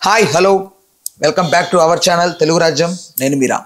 Hi hello welcome back to our channel Telugu Rajyam నేను మీరా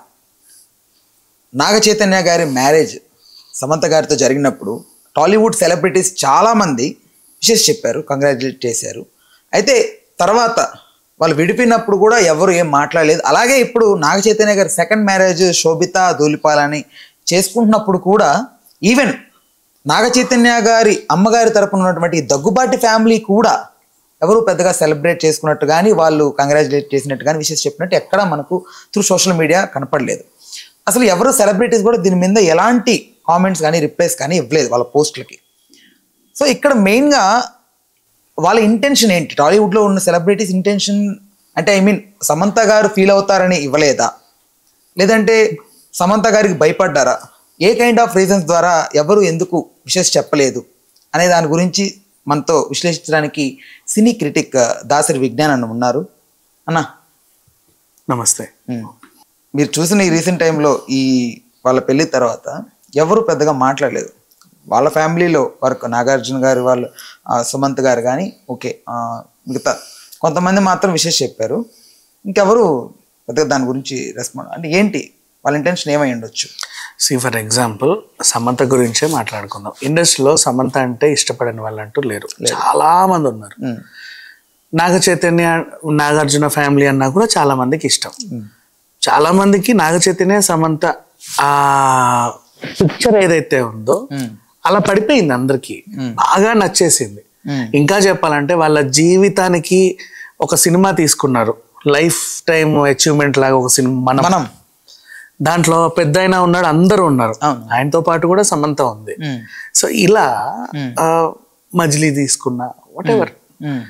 నాగ చైతన్య గారి marriage Samantha గారితో జరిగినప్పుడు టాలీవుడ్ సెలబ్రిటీస్ చాలామంది విషెస్ చెప్పారు కంగ్రాచులేట్ చేశారు అయితే తర్వాత వాళ్ళు విడిపోయినప్పుడు కూడా ఎవరు ఏం మాట్లాడలేదు అలాగే ఇప్పుడు నాగ చైతన్య గారి సెకండ్ మ్యారేజ్ శోభిత ధూలిపాలని చేసుకుంటున్నప్పుడు కూడా ఈవెన్ నాగ చైతన్య గారి అమ్మగారి తరపున ఉన్నటువంటి దగ్గుబాటి ఫ్యామిలీ కూడా ఎవరు పెద్దగా సెలబ్రేట్ చేసుకున్నట్టు కానీ వాళ్ళు కంగ్రాచులేట్ చేసినట్టు కానీ విషెస్ చెప్పినట్టు ఎక్కడా మనకు త్రూ సోషల్ మీడియా కనపడలేదు అసలు ఎవరు సెలబ్రిటీస్ కూడా దీని మీద ఎలాంటి కామెంట్స్ కానీ రిప్లైస్ కానీ ఇవ్వలేదు వాళ్ళ పోస్టులకి సో ఇక్కడ మెయిన్గా వాళ్ళ ఇంటెన్షన్ ఏంటి టాలీవుడ్లో ఉన్న సెలబ్రిటీస్ ఇంటెన్షన్ అంటే I mean Samantha garu feel అవుతారని ఇవ్వలేదా లేదంటే సమంత గారికి భయపడ్డారా ఏ కైండ్ ఆఫ్ రీజన్స్ ద్వారా ఎవరు ఎందుకు విషెస్ చెప్పలేదు అనే దాని గురించి మనతో విశ్లేషించడానికి సినీ క్రిటిక్ దాసరి విజ్ఞాన్ అన్న ఉన్నారు అన్న నమస్తే ఉమ్, మీరు చూసిన ఈ రీసెంట్ టైంలో ఈ వాళ్ళ పెళ్లి తర్వాత ఎవరు పెద్దగా మాట్లాడలేదు వాళ్ళ ఫ్యామిలీలో వర్క్ నాగార్జున గారు వాళ్ళు ఆ, సుమంత్ గారు కానీ ఓకే ఆ, మిగతా కొంతమంది మాత్రం విషెస్ చెప్పారు ఇంకెవరు పెద్దగా దాని గురించి రెస్పాండ్ అంటే ఏంటి వాళ్ళ ఇంటెన్షన్ ఏమై ఉండొచ్చు సి ఫర్ ఎగ్జాంపుల్ సమంత గురించే మాట్లాడుకుందాం ఇండస్ట్రీలో సమంత అంటే ఇష్టపడని వాళ్ళంటూ లేరు చాలా మంది ఉన్నారు ఉమ్, నాగ చైతన్య నాగార్జున ఫ్యామిలీ అన్నా కూడా చాలా మందికి ఇష్టం చాలా మందికి నాగ చైతన్య సమంత ఆ పిక్చర్ ఏదైతే ఉందో ఉమ్, అలా పడిపోయింది అందరికి బాగా నచ్చేసింది ఉమ్, ఇంకా చెప్పాలంటే వాళ్ళ జీవితానికి ఒక సినిమా తీసుకున్నారు లైఫ్ టైం అచీవ్మెంట్ లాగా ఒక సినిమా మనం మనం దాంట్లో పెద్ద అయినా ఉన్నాడు అందరూ ఉన్నారు అవును. ఆయనతో పాటు కూడా సమంత ఉంది ఉమ్, సో ఇలా ఆ, మజిలీ తీసుకున్నా వాట్ ఎవర్ ఉమ్,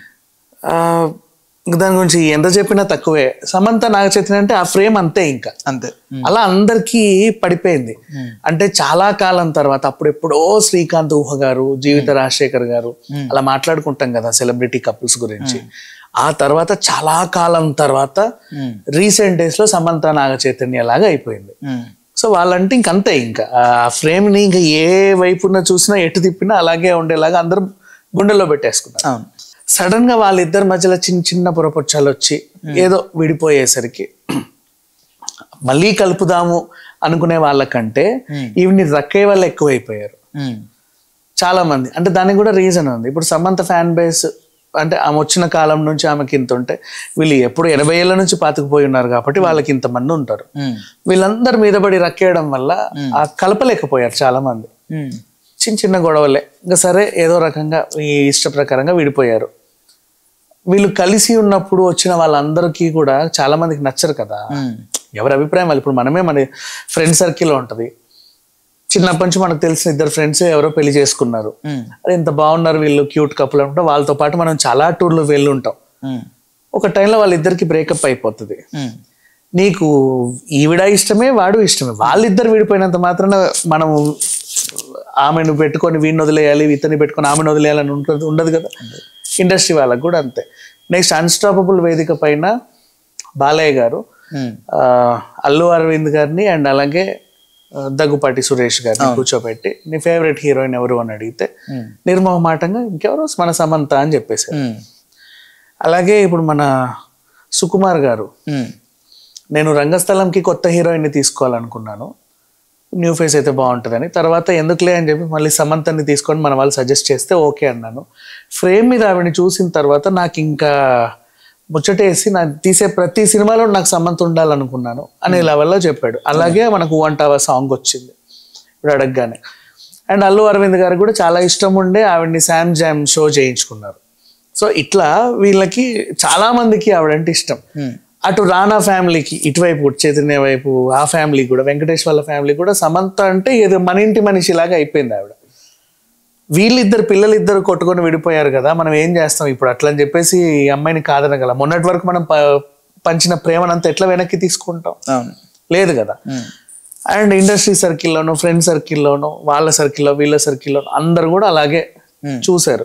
దాని గురించి ఎంత చెప్పినా తక్కువే సమంత నాగ చైతన్య అంటే ఆ ఫ్రేమ్ అంతే ఇంకా అంతే ఉమ్, అలా అందరికీ పడిపోయింది అంటే చాలా కాలం తర్వాత అప్పుడు ఎప్పుడో శ్రీకాంత్ ఊహ గారు జీవిత రాజశేఖర్ గారు అలా మాట్లాడుకుంటాం కదా సెలబ్రిటీ కపుల్స్ గురించి ఆ తర్వాత చాలా కాలం తర్వాత ఉమ్, రీసెంట్ డేస్ లో సమంత నాగ చైతన్య లాగా అయిపోయింది ఉమ్, సో వాళ్ళంటే ఇంకంతే ఇంకా ఆ ఫ్రేమ్ ని ఇంకా ఏ వైపున చూసినా ఎటు తిప్పినా అలాగే ఉండేలాగా అందరూ గుండెల్లో పెట్టేసుకున్నారు అవును సడన్ గా వాళ్ళిద్దరి మధ్యలో చిన్న చిన్న పొరపొచ్చాలు వచ్చి ఏదో విడిపోయేసరికి మళ్ళీ కలుపుదాము అనుకునే వాళ్ళకంటే ఈవిని రక్కే వాళ్ళు ఎక్కువైపోయారు ఉమ్, చాలా మంది అంటే దానికి కూడా రీజన్ ఉంది ఇప్పుడు సమంత ఫ్యాన్ బేస్ అంటే ఆమె వచ్చిన కాలం నుంచి ఆమెకి ఇంత ఉంటే వీళ్ళు ఎప్పుడు ఎనభై ఏళ్ళ నుంచి పాతుకుపోయి ఉన్నారు కాబట్టి వాళ్ళకి ఇంతమంది ఉంటారు ఉమ్, వీళ్ళందరి మీద పడి రక్కేయడం వల్ల ఆ కలపలేకపోయారు చాలా మంది ఉమ్, చిన్న చిన్న గొడవలే ఇంకా సరే ఏదో రకంగా ఈ ఇష్ట ప్రకారంగా విడిపోయారు వీళ్ళు కలిసి ఉన్నప్పుడు వచ్చిన వాళ్ళందరికీ కూడా చాలా మందికి నచ్చరు కదా ఉమ్, ఎవరి అభిప్రాయం వాళ్ళు ఇప్పుడు మనమే మన ఫ్రెండ్ సర్కిల్ ఉంటది చిన్నప్పటి నుంచి మనకు తెలిసిన ఇద్దరు ఫ్రెండ్స్ ఎవరో పెళ్లి చేసుకున్నారు ఉమ్, అరే ఇంత బాగున్నారు వీళ్ళు క్యూట్ కపుల్ అనుకుంటే వాళ్ళతో పాటు మనం చాలా టూర్లు వెళ్ళి ఉంటాం ఉమ్, ఒక టైంలో వాళ్ళిద్దరికి బ్రేకప్ అయిపోతుంది ఉమ్, నీకు ఈవిడ ఇష్టమే వాడు ఇష్టమే వాళ్ళిద్దరు విడిపోయినంత మాత్రాన మనం ఆమెను పెట్టుకొని వీడిని వదిలేయాలి ఇతన్ని పెట్టుకొని ఆమెను వదిలేయాలని ఉంటుంది ఉండదు కదా ఇండస్ట్రీ వాళ్ళకి కూడా అంతే నెక్స్ట్ అన్స్టాపబుల్ వేదిక పైన బాలయ్య గారు ఉమ్, ఆ, అల్లు అరవింద్ గారిని అండ్ అలాగే ఆ, దగ్గుపాటి సురేష్ గారిని కూర్చోబెట్టి నీ ఫేవరెట్ హీరోయిన్ ఎవరు అని అడిగితే ఉమ్, నిర్మోహమాటంగా ఇంకెవరు మన సమంత అని చెప్పేశారు ఉమ్, అలాగే ఇప్పుడు మన సుకుమార్ గారు ఉమ్, నేను రంగస్థలంకి కొత్త హీరోయిన్ని తీసుకోవాలనుకున్నాను న్యూ ఫేస్ అయితే బాగుంటుందని తర్వాత ఎందుకులే అని చెప్పి మళ్ళీ సమంతని తీసుకొని మన వాళ్ళు సజెస్ట్ చేస్తే ఓకే అన్నాను ఫ్రేమ్ మీద ఆవిడని చూసిన తర్వాత నాకు ఇంకా ముచ్చటేసి నాకు తీసే ప్రతి సినిమాలో నాకు సమంత ఉండాలనుకున్నాను అనే లెవెల్లో చెప్పాడు అలాగే మనకు వంటావా సాంగ్ వచ్చింది ఇప్పుడు అడగగానే అండ్ అల్లు అరవింద్ గారు కూడా చాలా ఇష్టం ఉండే ఆవిడని శామ్ జామ్ షో చేయించుకున్నారు సో ఇట్లా వీళ్ళకి చాలా మందికి ఆవిడంటే ఇష్టం ఉమ్, అటు రానా ఫ్యామిలీకి ఇటువైపు కూడా చైతన్య వైపు ఆ ఫ్యామిలీ కూడా వెంకటేష్ వాళ్ళ ఫ్యామిలీ కూడా సమంత అంటే ఏదో మన ఇంటి మనిషిలాగా అయిపోయింది ఆవిడ వీళ్ళిద్దరు పిల్లలిద్దరు కొట్టుకొని విడిపోయారు కదా మనం ఏం చేస్తాం ఇప్పుడు అట్లా అని చెప్పేసి ఈ అమ్మాయిని కాదనగల మొన్నటి వరకు మనం ప- పంచిన ప్రేమనంతా ఎట్లా వెనక్కి తీసుకుంటాం అవును లేదు కదా ఉమ్, అండ్ ఇండస్ట్రీ సర్కిల్లోనూ ఫ్రెండ్ సర్కిల్లోనూ వాళ్ళ సర్కిల్లో వీళ్ళ సర్కిల్లో అందరు కూడా అలాగే చూశారు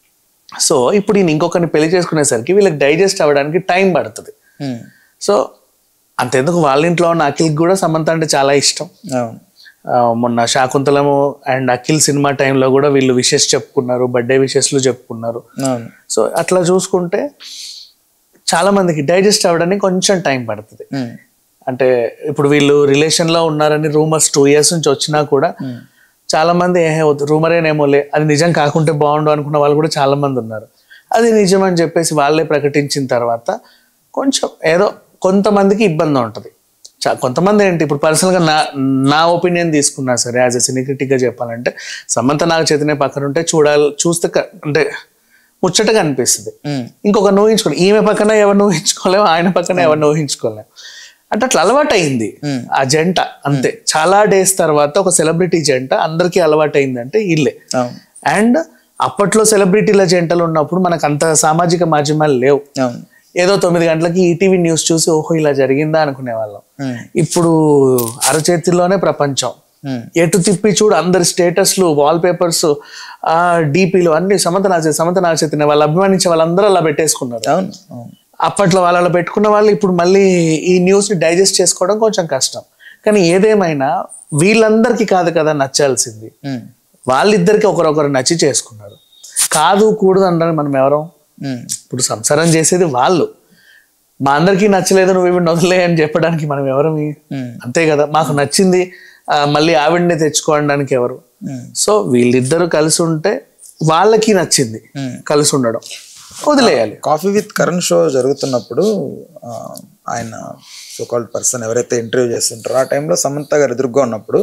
సో ఇప్పుడు ఈయన ఇంకొకరిని పెళ్లి చేసుకునేసరికి వీళ్ళకి డైజెస్ట్ అవ్వడానికి టైం పడుతుంది ఉమ్, సో అంతెందుకు వాళ్ళ ఇంట్లో ఉన్న అఖిల్కి కూడా సమంత అంటే చాలా ఇష్టం అవును ఆ, మొన్న శాకుంతలము అండ్ అఖిల్ సినిమా టైంలో కూడా వీళ్ళు విషెస్ చెప్పుకున్నారు బర్త్డే విషెస్లు చెప్పుకున్నారు అవును సో అట్లా చూసుకుంటే చాలా మందికి డైజెస్ట్ అవ్వడానికి కొంచెం టైం పడుతుంది ఉమ్, అంటే ఇప్పుడు వీళ్ళు రిలేషన్ లో ఉన్నారని రూమర్స్ టూ ఇయర్స్ నుంచి వచ్చినా కూడా చాలా మంది ఏ రూమరేనేమోలే అది నిజం కాకుంటే బాగుండు అనుకున్న వాళ్ళు కూడా చాలా మంది ఉన్నారు అది నిజం అని చెప్పేసి వాళ్ళే ప్రకటించిన తర్వాత కొంచెం ఏదో కొంతమందికి ఇబ్బంది ఉంటుంది చా- కొంతమంది ఏంటి ఇప్పుడు పర్సనల్గా నా నా ఒపీనియన్ తీసుకున్నా సరే యాజ్ ఎ సినిక్రిటిక్గా చెప్పాలంటే సమంత నాగ చైతన్య పక్కన ఉంటే చూడాలి చూస్తే క- అంటే ముచ్చటగా అనిపిస్తుంది ఉమ్, ఇంకొక ఊహించుకోలేం ఈమె పక్కన ఎవరిని ఊహించుకోలేము ఆయన పక్కన ఎవరిని ఊహించుకోలేము అంటే అట్లా అలవాటు అయింది ఆ జంట అంతే చాలా డేస్ తర్వాత ఒక సెలబ్రిటీ జంట అందరికీ అలవాటు అయిందంటే వీళ్ళే అవును అండ్ అప్పట్లో సెలబ్రిటీల జంటలు ఉన్నప్పుడు మనకు అంత సామాజిక మాధ్యమాలు లేవు అవును ఏదో తొమ్మిది గంటలకి ఈటీవీ న్యూస్ చూసి ఓహో ఇలా జరిగిందా అనుకునే వాళ్ళం ఉమ్, ఇప్పుడు అరచేతిలోనే ప్రపంచం ఉమ్, ఎటు తిప్పి చూడు అందరి స్టేటస్లు వాల్ పేపర్స్ ఆ డీపీలు అన్ని సమంత నాచే సమంత నాచేతిన వాళ్ళు అభిమానించే వాళ్ళందరూ అలా పెట్టేసుకున్నారు అవును అవును అప్పట్లో వాళ్ళు అలా పెట్టుకున్న వాళ్ళు ఇప్పుడు మళ్ళీ ఈ న్యూస్ ని డైజెస్ట్ చేసుకోవడం కొంచెం కష్టం కానీ ఏదేమైనా వీళ్ళందరికీ కాదు కదా నచ్చాల్సింది ఉమ్, వాళ్ళిద్దరికి ఒకరొకరు నచ్చి చేసుకున్నారు కాదు కూడదు అంటే మనం ఎవరం ఉమ్, ఇప్పుడు సంసారం చేసేది వాళ్ళు మా అందరికీ నచ్చలేదు నువ్వు ఇవి వదిలే అని చెప్పడానికి మనం ఎవరం ఉమ్, అంతే కదా మాకు నచ్చింది ఆ, మళ్ళీ ఆవిడని తెచ్చుకోవడానికి ఎవరు ఉమ్, సో వీళ్ళిద్దరూ కలిసి ఉంటే వాళ్ళకి నచ్చింది ఉమ్. కలిసి ఉండడం వదిలేయాలి కాఫీ విత్ కరణ్ షో జరుగుతున్నప్పుడు ఆ, ఆయన సో కాల్డ్ పర్సన్ ఎవరైతే ఇంటర్వ్యూ చేస్తుంటారో ఆ టైంలో సమంత గారు ఎదురుగా ఉన్నప్పుడు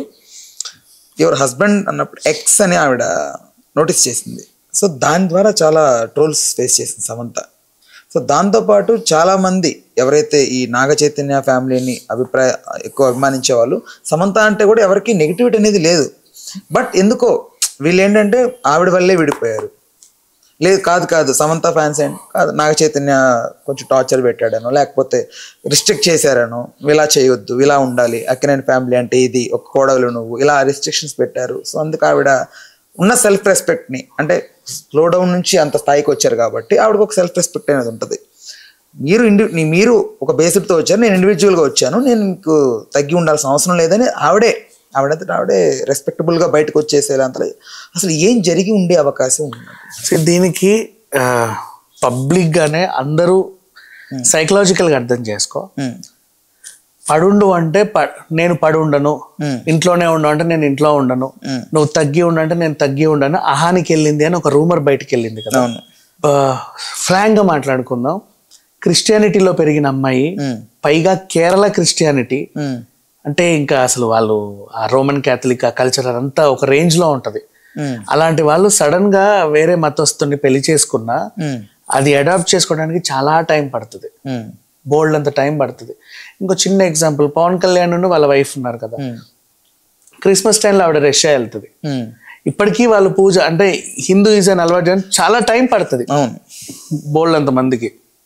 యువర్ హస్బెండ్ అన్నప్పుడు ఎక్స్ అని ఆవిడ నోటీస్ చేసింది సో దాని ద్వారా చాలా ట్రోల్స్ ఫేస్ చేసింది సమంత సో దాంతోపాటు చాలామంది ఎవరైతే ఈ నాగ చైతన్య ఫ్యామిలీని అభిప్రాయ ఎక్కువ అభిమానించే వాళ్ళు సమంత అంటే కూడా ఎవరికి నెగిటివిటీ అనేది లేదు బట్ ఎందుకో వీళ్ళు ఏంటంటే ఆవిడ వల్లే విడిపోయారు లేదు కాదు కాదు సమంత ఫ్యాన్స్ ఏంటి కాదు నాగ చైతన్య కొంచెం టార్చర్ పెట్టాడనో లేకపోతే రిస్ట్రిక్ట్ చేశారనో ఇలా చేయొద్దు ఇలా ఉండాలి అక్కినేని ఫ్యామిలీ అంటే ఇది ఒక కోడలు నువ్వు ఇలా రిస్ట్రిక్షన్స్ పెట్టారు సో అందుకు ఆవిడ ఉన్న సెల్ఫ్ రెస్పెక్ట్ని అంటే స్లో డౌన్ నుంచి అంత స్థాయికి వచ్చారు కాబట్టి ఆవిడకు ఒక సెల్ఫ్ రెస్పెక్ట్ అనేది ఉంటుంది మీరు ఇండి నీ- మీరు ఒక బేసిక్తో వచ్చారు నేను ఇండివిజువల్గా వచ్చాను నేను మీకు తగ్గి ఉండాల్సిన అవసరం లేదని ఆవిడే ఆవిడంతా ఆవిడే రెస్పెక్టబుల్గా బయటకు వచ్చేసేలాంత అసలు ఏం జరిగి ఉండే అవకాశం ఉంది సో దీనికి పబ్లిక్ గానే అందరూ సైకలాజికల్ గా అర్థం చేసుకో ఉమ్, పడుండు అంటే ప- నేను పడుండను ఉమ్, ఇంట్లోనే ఉండు అంటే నేను ఇంట్లో ఉండను ఉమ్. నువ్వు తగ్గి ఉండంటే నేను తగ్గి ఉండను అహానికి వెళ్ళింది అని ఒక రూమర్ బయటికి వెళ్ళింది కదా అవును ఫ్రాంక్ గా మాట్లాడుకుందాం క్రిస్టియానిటీలో పెరిగిన అమ్మాయి ఉమ్, పైగా కేరళ క్రిస్టియానిటీ ఉమ్, అంటే ఇంకా అసలు వాళ్ళు ఆ రోమన్ క్యాథలిక్ ఆ కల్చర్ అదంతా ఒక రేంజ్ లో ఉంటది ఉమ్, అలాంటి వాళ్ళు సడన్ గా వేరే మతస్థుని పెళ్లి చేసుకున్నా ఉమ్, అది అడాప్ట్ చేసుకోవడానికి చాలా టైం పడుతుంది ఉమ్, బోల్డ్ అంత టైం పడుతుంది ఇంకో చిన్న ఎగ్జాంపుల్ పవన్ కళ్యాణ్ నుండి వాళ్ళ వైఫ్ ఉన్నారు కదా ఉమ్, క్రిస్మస్ టైంలో ఆవిడ రష్యా వెళ్తుంది ఉమ్, ఇప్పటికీ వాళ్ళు పూజ అంటే హిందూయిజం అలవాటు చేయడానికి చాలా టైం పడుతుంది అవును బోల్డ్ అంత మందికి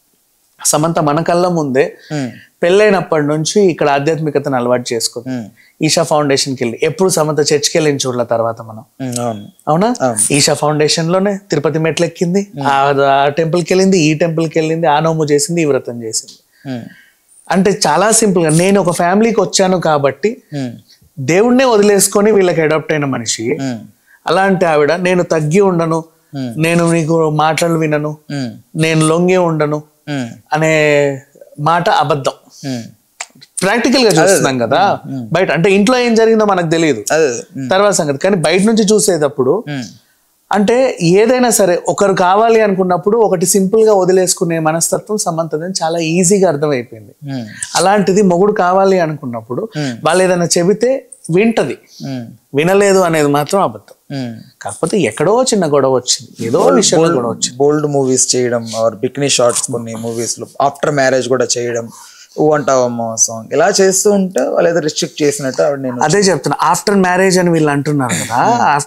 సమంత మన కళ్ళ ముందే ఉమ్, పెళ్ళైనప్పటి నుంచి ఇక్కడ ఆధ్యాత్మికతను అలవాటు చేసుకుంది ఉమ్, ఈషా ఫౌండేషన్కి వెళ్ళి ఎప్పుడు సమంత చర్చ్కి వెళ్ళిన చూడల తర్వాత మనం ఉమ్, అవును అవునా అవును. ఈషా ఫౌండేషన్ లోనే తిరుపతి మెట్లు ఎక్కింది ఆ టెంపుల్కి వెళ్ళింది ఈ టెంపుల్కి వెళ్ళింది ఆ నోము చేసింది ఈ వ్రతం చేసింది ఉమ్, అంటే చాలా సింపుల్ గా నేను ఒక ఫ్యామిలీకి వచ్చాను కాబట్టి ఉమ్, దేవుణ్ణే వదిలేసుకొని వీళ్ళకి అడాప్ట్ అయిన మనిషి ఉమ్, అలాంటి ఆవిడ నేను తగ్గి ఉండను Hmm. నేను నీకు మాటలు వినను ఉమ్, నేను లొంగి ఉండను ఉమ్, అనే మాట అబద్ధం ఉమ్. ప్రాక్టికల్ గా చూస్తున్నాం కదా బయట అంటే ఇంట్లో ఏం జరిగిందో మనకు తెలియదు అదే ఉమ్, తర్వాత సంగతి కానీ బయట నుంచి చూసేటప్పుడు ఉమ్, అంటే ఏదైనా సరే ఒకరు కావాలి అనుకున్నప్పుడు ఒకటి సింపుల్ గా వదిలేసుకునే మనస్తత్వం సమంతదని చాలా ఈజీగా అర్థమైపోయింది ఉమ్, అలాంటిది మొగుడు కావాలి అనుకున్నప్పుడు వాళ్ళు ఏదైనా చెబితే వింటది ఉమ్, వినలేదు అనేది మాత్రం అబద్ధం ఉమ్. కాకపోతే ఎక్కడో చిన్న గొడవ వచ్చింది ఏదో విషయంలో గొడవ వచ్చింది బోల్డ్ మూవీస్ చేయడం ఆర్ బిక్నీ షార్ట్స్ కొన్ని మూవీస్ లో ఆఫ్టర్ మ్యారేజ్ కూడా చేయడం ఊ అంటావమ్మో సాంగ్ ఇలా చేస్తూ ఉంటే వాళ్ళు ఏదో రిస్ట్రిక్ట్ చేసినట్టు ఆవిడ నేను అదే చెప్తున్నా ఆఫ్టర్ మ్యారేజ్ అని వీళ్ళు అంటున్నారు కదా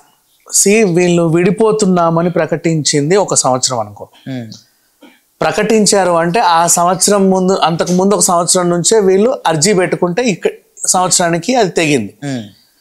సి వీళ్ళు విడిపోతున్నామని ప్రకటించింది ఒక సంవత్సరం అనుకో ఉమ్, ప్రకటించారు అంటే ఆ సంవత్సరం ముందు అంతకు ముందు ఒక సంవత్సరం నుంచే వీళ్ళు అర్జీ పెట్టుకుంటే ఇక్కడ సంవత్సరానికి అది తెగింది ఉమ్,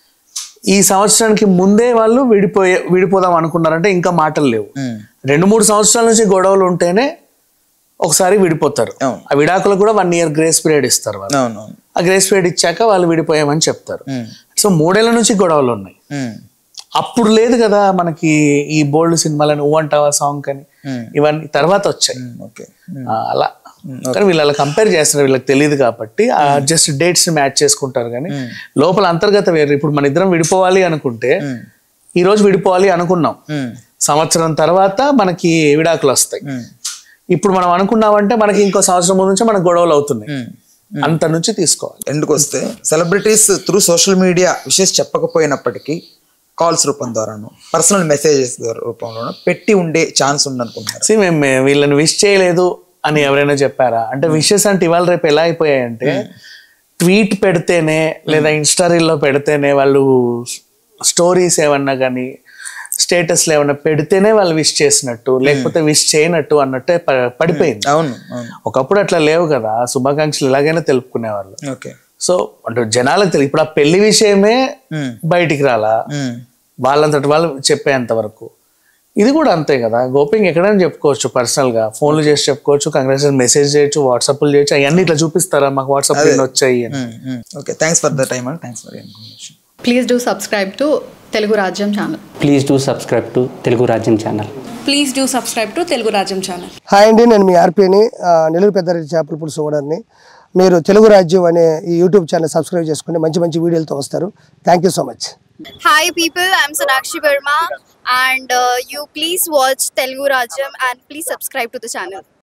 ఈ సంవత్సరానికి ముందే వాళ్ళు విడిపోయే విడిపోదాం అనుకున్నారంటే ఇంకా మాటలు లేవు ఉమ్, రెండు మూడు సంవత్సరాల నుంచి గొడవలు ఉంటేనే ఒకసారి విడిపోతారు అవును. ఆ విడాకులు కూడా వన్ ఇయర్ గ్రేస్ పీరియడ్ ఇస్తారు వాళ్ళు అవును అవును ఆ గ్రేస్ పీరియడ్ ఇచ్చాక వాళ్ళు విడిపోయామని చెప్తారు ఉమ్, సో మూడేళ్ల నుంచి గొడవలు ఉన్నాయి ఉమ్, అప్పుడు లేదు కదా మనకి ఈ బోల్డ్ సినిమాలని ఊ అంటావా సాంగ్ అని ఉమ్, ఇవన్నీ తర్వాత వచ్చాయి ఉమ్, ఓకే ఆ, అలా కానీ వీళ్ళు అలా కంపేర్ చేస్తున్నారు వీళ్ళకి తెలియదు కాబట్టి జస్ట్ డేట్స్ మ్యాచ్ చేసుకుంటారు కానీ లోపల అంతర్గత వేరు ఇప్పుడు మన ఇద్దరం విడిపోవాలి అనుకుంటే ఈ రోజు విడిపోవాలి అనుకున్నాం సంవత్సరం తర్వాత మనకి విడాకులు వస్తాయి ఇప్పుడు మనం అనుకున్నామంటే మనకి ఇంకో సంవత్సరం ముందు నుంచి మనకు గొడవలు అవుతున్నాయి అంత నుంచి తీసుకోవాలి ఎందుకు వస్తే సెలబ్రిటీస్ త్రూ సోషల్ మీడియా విషయస్ చెప్పకపోయినప్పటికీ కాల్స్ రూపం ద్వారాను పర్సనల్ మెసేజెస్ రూపంలోనూ పెట్టి ఉండే ఛాన్స్ ఉందనుకుంటున్నారు See, మేము మేము వీళ్ళని విష్ చేయలేదు అని ఎవరైనా చెప్పారా అంటే విషెస్ అంటే ఇవాళ రేపు ఎలా అయిపోయాయంటే ట్వీట్ పెడితేనే లేదా ఇన్స్టా రీల్లో పెడితేనే వాళ్ళు స్టోరీస్ ఏమన్నా కానీ స్టేటస్లు ఏమన్నా పెడితేనే వాళ్ళు విష్ చేసినట్టు లేకపోతే విష్ చేయనట్టు అన్నట్టే ప- పడిపోయింది అవును అవును ఒకప్పుడు అట్లా లేవు కదా శుభాకాంక్షలు ఎలాగైనా తెలుపుకునేవాళ్ళు ఓకే సో అంటే జనాలకు తెలియదు ఇప్పుడు ఆ పెళ్లి విషయమే బయటికి రాలా వాళ్ళంతటి వాళ్ళు చెప్పేంత వరకు ఇది కూడా అంతే కదా గోపింగ్ ఎక్కడైనా చెప్పుకోవచ్చు పర్సనల్ గా ఫోన్లు చేసి చెప్పుకోవచ్చు కంగ్రాచులేషన్ మెసేజ్ చేయొచ్చు వాట్సాప్లు చేయొచ్చు అవన్నీ ఇట్లా చూపిస్తారా మాకు వాట్సాప్ వచ్చాయి అని okay thanks for the time and thanks for information please do subscribe to Telugu Rajyam channel please do subscribe to Telugu Rajyam channel please do subscribe to Telugu Rajyam channel hi అండి నేను మీ ఆర్పీని ఆ, నెల్లూరు పెద్దారెడ్డి చేపల పులుసు ఓనర్ని మీరు తెలుగు రాజ్యం అనే ఈ యూట్యూబ్ ఛానల్ సబ్స్క్రైబ్ చేసుకుని మంచి మంచి వీడియోలతో వస్తారు thank you so much Hi people, I'm Sonakshi Verma and uh, you please watch Telugu Rajam and please subscribe to the channel.